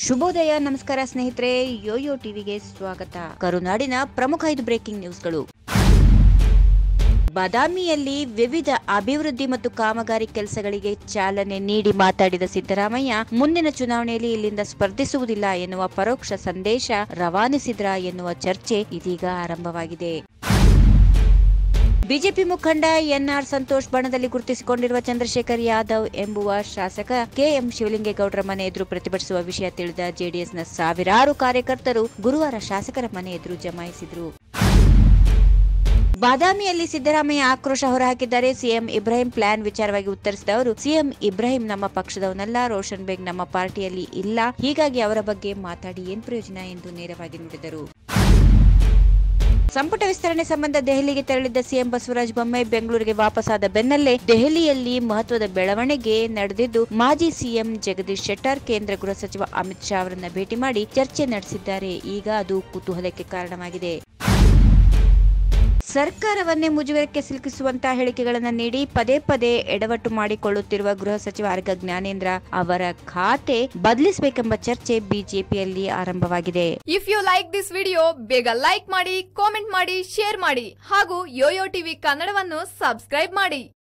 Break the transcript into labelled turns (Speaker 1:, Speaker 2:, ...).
Speaker 1: ಶುಭೋದಯ ನಮಸ್ಕಾರ ಸ್ನೇಹಿತರೆ ಯೋಯೋ ಟಿವಿಗೆ ಸ್ವಾಗತ ಕರುನಾಡಿನ ಪ್ರಮುಖ ಐದು ಬ್ರೇಕಿಂಗ್ ನ್ಯೂಸ್ಗಳು ಬಾದಾಮಿಯಲ್ಲಿ ವಿವಿಧ ಅಭಿವೃದ್ಧಿ ಮತ್ತು ಕಾಮಗಾರಿ ಕೆಲಸಗಳಿಗೆ ಚಾಲನೆ ನೀಡಿ ಮಾತಾಡಿದ ಸಿದ್ದರಾಮಯ್ಯ ಮುಂದಿನ ಚುನಾವಣೆಯಲ್ಲಿ ಇಲ್ಲಿಂದ ಸ್ಪರ್ಧಿಸುವುದಿಲ್ಲ ಎನ್ನುವ ಪರೋಕ್ಷ ಸಂದೇಶ ರವಾನಿಸಿದ್ರ ಎನ್ನುವ ಚರ್ಚೆ ಇದೀಗ ಆರಂಭವಾಗಿದೆ ಬಿಜೆಪಿ ಮುಖಂಡ ಎನ್ಆರ್ ಸಂತೋಷ್ ಬಣದಲ್ಲಿ ಗುರುತಿಸಿಕೊಂಡಿರುವ ಚಂದ್ರಶೇಖರ್ ಯಾದವ್ ಎಂಬುವ ಶಾಸಕ ಕೆಎಂ ಶಿವಲಿಂಗೇಗೌಡರ ಮನೆ ಎದುರು ಪ್ರತಿಭಟಿಸುವ ವಿಷಯ ತಿಳಿದ ಜೆಡಿಎಸ್ನ ಸಾವಿರಾರು ಕಾರ್ಯಕರ್ತರು ಗುರುವಾರ ಶಾಸಕರ ಮನೆ ಎದುರು ಜಮಾಯಿಸಿದರು ಬಾದಾಮಿಯಲ್ಲಿ ಸಿದ್ದರಾಮಯ್ಯ ಆಕ್ರೋಶ ಹೊರಹಾಕಿದ್ದಾರೆ ಸಿಎಂ ಇಬ್ರಾಹಿಂ ಪ್ಲಾನ್ ವಿಚಾರವಾಗಿ ಉತ್ತರಿಸಿದ ಅವರು ಸಿಎಂ ಇಬ್ರಾಹಿಂ ನಮ್ಮ ಪಕ್ಷದವನಲ್ಲ ರೋಷನ್ ಬೇಗ್ ನಮ್ಮ ಪಾರ್ಟಿಯಲ್ಲಿ ಇಲ್ಲ ಹೀಗಾಗಿ ಅವರ ಬಗ್ಗೆ ಮಾತಾಡಿ ಏನ್ ಪ್ರಯೋಜನ ಎಂದು ನೇರವಾಗಿ ನುಡಿದರು ಸಂಪುಟ ವಿಸ್ತರಣೆ ಸಂಬಂಧ ದೆಹಲಿಗೆ ತೆರಳಿದ್ದ ಸಿಎಂ ಬಸವರಾಜ ಬೊಮ್ಮಾಯಿ ಬೆಂಗಳೂರಿಗೆ ವಾಪಸ್ಸಾದ ಬೆನ್ನಲ್ಲೇ ದೆಹಲಿಯಲ್ಲಿ ಮಹತ್ವದ ಬೆಳವಣಿಗೆ ನಡೆದಿದ್ದು ಮಾಜಿ ಸಿಎಂ ಜಗದೀಶ್ ಶೆಟ್ಟರ್ ಕೇಂದ್ರ ಗೃಹ ಸಚಿವ ಅಮಿತ್ ಶಾ ಅವರನ್ನ ಭೇಟಿ ಮಾಡಿ ಚರ್ಚೆ ನಡೆಸಿದ್ದಾರೆ ಈಗ ಅದು ಕುತೂಹಲಕ್ಕೆ ಕಾರಣವಾಗಿದೆ ಸರ್ಕಾರವನ್ನೇ ಮುಜುಗರಕ್ಕೆ ಸಿಲುಕಿಸುವಂತಹ ಹೇಳಿಕೆಗಳನ್ನು ನೀಡಿ ಪದೇ ಪದೇ ಎಡವಟ್ಟು ಮಾಡಿಕೊಳ್ಳುತ್ತಿರುವ ಗೃಹ ಸಚಿವ ಆರ್ಗ ಜ್ಞಾನೇಂದ್ರ ಅವರ ಖಾತೆ ಬದಲಿಸಬೇಕೆಂಬ ಚರ್ಚೆ ಬಿಜೆಪಿಯಲ್ಲಿ ಆರಂಭವಾಗಿದೆ
Speaker 2: if you like this video ಬೇಗ ಲೈಕ್ ಮಾಡಿ ಕಾಮೆಂಟ್ ಮಾಡಿ ಶೇರ್ ಮಾಡಿ ಹಾಗೂ ಯೋಯೋ ಟಿವಿ ಕನ್ನಡವನ್ನು ಸಬ್ಸ್ಕ್ರೈಬ್ ಮಾಡಿ